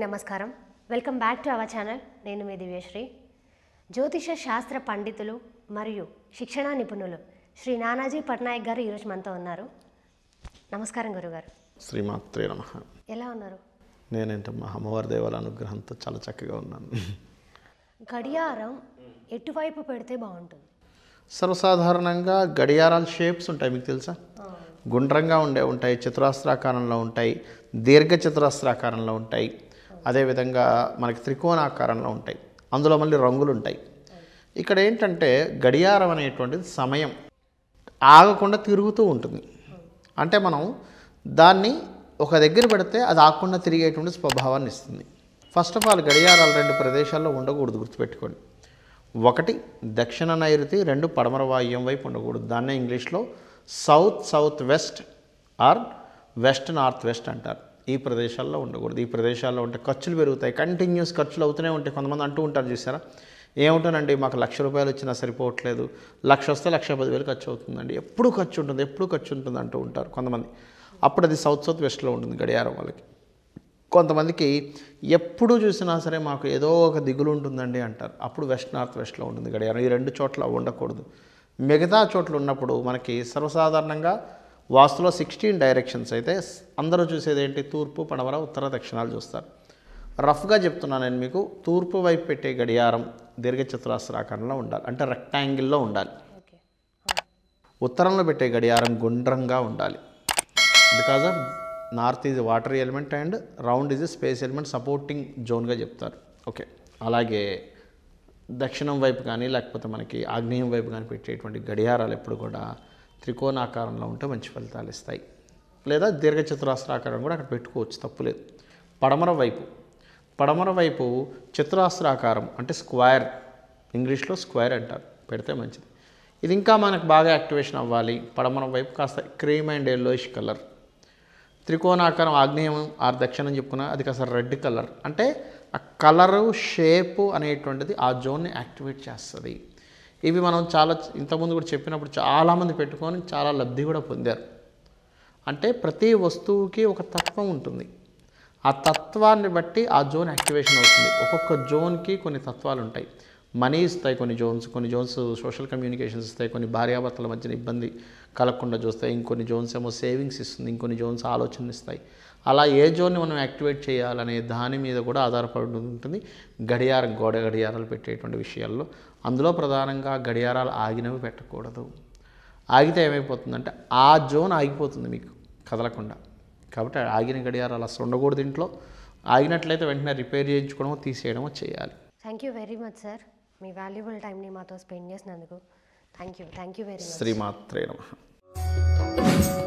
నమస్కారం welcome back to our channel నేను మీ దివ్యశ్రీ జ్యోతిష శాస్త్ర పండితులు మరియు శిక్షణా నిపుణులు శ్రీ నానాజీ పట్నాయక్ గారు ఈరోజు మనతో ఉన్నారు నమస్కారం గురుగారు శ్రీమాత్రే నమ ఎలా ఉన్నారు నేనేంటమ్మా అమ్మవారి దేవాల అనుగ్రహంతో చాలా చక్కగా ఉన్నాను గడియారం ఎటువైపు పెడితే బాగుంటుంది సర్వసాధారణంగా గడియారాల షేప్స్ ఉంటాయి మీకు తెలుసా గుండ్రంగా ఉండే ఉంటాయి చతురాస్త్రాకారంలో ఉంటాయి దీర్ఘ చతురాస్త్రాకారంలో ఉంటాయి అదేవిధంగా మనకి త్రికోణాకారంలో ఉంటాయి అందులో మళ్ళీ రంగులు ఉంటాయి ఇక్కడ ఏంటంటే గడియారం అనేటువంటిది సమయం ఆగకుండా తిరుగుతూ ఉంటుంది అంటే మనం దాన్ని ఒక దగ్గర పెడితే అది ఆగకుండా తిరిగేటువంటి స్వభావాన్ని ఇస్తుంది ఫస్ట్ ఆఫ్ ఆల్ గడియారాలు రెండు ప్రదేశాల్లో ఉండకూడదు గుర్తుపెట్టుకోండి ఒకటి దక్షిణ నైరుతి రెండు పడమర వాయువ్యం వైపు ఉండకూడదు దాన్నే ఇంగ్లీష్లో south south west or west north west అంటారు ఈ ప్రదేశాల్లో ఉండకూడదు ఈ ప్రదేశాల్లో ఉంటే ఖర్చులు పెరుగుతాయి కంటిన్యూస్ ఖర్చులు అవుతూనే ఉంటాయి కొంతమంది అంటూ ఉంటారు చూసారా ఏముంటానండి మాకు లక్ష రూపాయలు వచ్చినా సరిపోవట్లేదు లక్ష వస్తే లక్ష పదివేలు ఖర్చు అవుతుందండి ఎప్పుడు ఖర్చు ఉంటుంది ఎప్పుడు ఖర్చు ఉంటుంది అంటూ ఉంటారు కొంతమంది అప్పుడు అది సౌత్ సౌత్ వెస్ట్లో ఉంటుంది గడియారం వాళ్ళకి కొంతమందికి ఎప్పుడు చూసినా సరే మాకు ఏదో ఒక దిగులు ఉంటుందండి అంటారు అప్పుడు వెస్ట్ నార్త్ వెస్ట్లో ఉంటుంది గడియారం ఈ రెండు చోట్ల ఉండకూడదు మిగతా చోట్ల ఉన్నప్పుడు మనకి సర్వసాధారణంగా వాస్తులో సిక్స్టీన్ డైరెక్షన్స్ అయితే అందరూ చూసేది ఏంటి తూర్పు పడమర ఉత్తర దక్షిణాలు చూస్తారు రఫ్గా చెప్తున్నాను నేను మీకు తూర్పు వైపు పెట్టే గడియారం దీర్ఘచతురాస్రాకారంలో ఉండాలి అంటే రెక్టాంగిల్లో ఉండాలి ఓకే ఉత్తరంలో పెట్టే గడియారం గుండ్రంగా ఉండాలి because of north is water element and round is space element supporting జోన్గా చెప్తారు ఓకే అలాగే దక్షిణం వైపు కానీ లేకపోతే మనకి ఆగ్నేయం వైపు కానీ పెట్టేటువంటి గడియారాలు ఎప్పుడు కూడా త్రికోణాకారంలో ఉంటే మంచి ఫలితాలు ఇస్తాయి లేదా దీర్ఘచతురాస్రాకారం కూడా అక్కడ పెట్టుకోవచ్చు తప్పులేదు పడమర వైపు పడమర వైపు చతురాస్రాకారం అంటే స్క్వేర్ ఇంగ్లీష్లో స్క్వేర్ అంటారు పెడితే మంచిది ఇది ఇంకా మనకు బాగా యాక్టివేషన్ అవ్వాలి పడమర వైపు కాస్త క్రీమ్ అండ్ ఎల్లోయిష్ కలర్ త్రికోణాకారం ఆగ్నేయం ఆర్ దక్షిణం చెప్పుకున్నా అది కాస్త రెడ్ కలర్ అంటే ఆ కలరు షేపు అనేటువంటిది ఆ జోన్ని యాక్టివేట్ చేస్తుంది ఇవి మనం చాలా ఇంతకుముందు కూడా చెప్పినప్పుడు చాలామంది పెట్టుకొని చాలా లబ్ధి కూడా పొందారు అంటే ప్రతి వస్తువుకి ఒక తత్వం ఉంటుంది ఆ తత్వాన్ని బట్టి ఆ జోన్ యాక్టివేషన్ అవుతుంది ఒక్కొక్క జోన్కి కొన్ని తత్వాలు ఉంటాయి మనీ ఇస్తాయి కొన్ని జోన్స్ కొన్ని జోన్స్ సోషల్ కమ్యూనికేషన్స్ ఇస్తాయి కొన్ని భార్యాభర్తల మధ్యన ఇబ్బంది కలగకుండా చూస్తాయి ఇంకొన్ని జోన్స్ ఏమో సేవింగ్స్ ఇస్తుంది ఇంకొన్ని జోన్స్ ఆలోచనలు ఇస్తాయి అలా ఏ జోన్ని మనం యాక్టివేట్ చేయాలనే దాని మీద కూడా ఆధారపడి ఉంటుంది గడియారం గోడ గడియారాలు పెట్టేటువంటి విషయాల్లో అందులో ప్రధానంగా గడియారాలు ఆగినవి పెట్టకూడదు ఆగితే ఏమైపోతుందంటే ఆ జోన్ ఆగిపోతుంది మీకు కదలకుండా కాబట్టి ఆగిన గడియారాలు అసలు ఉండకూడదు ఇంట్లో ఆగినట్లయితే వెంటనే రిపేర్ చేయించుకోవడమో తీసేయడమో చేయాలి thank you very much sir మీ వాల్యుబుల్ టైంని మాతో స్పెండ్ చేసినందుకు thank you thank you very much శ్రీమాత్రే నమ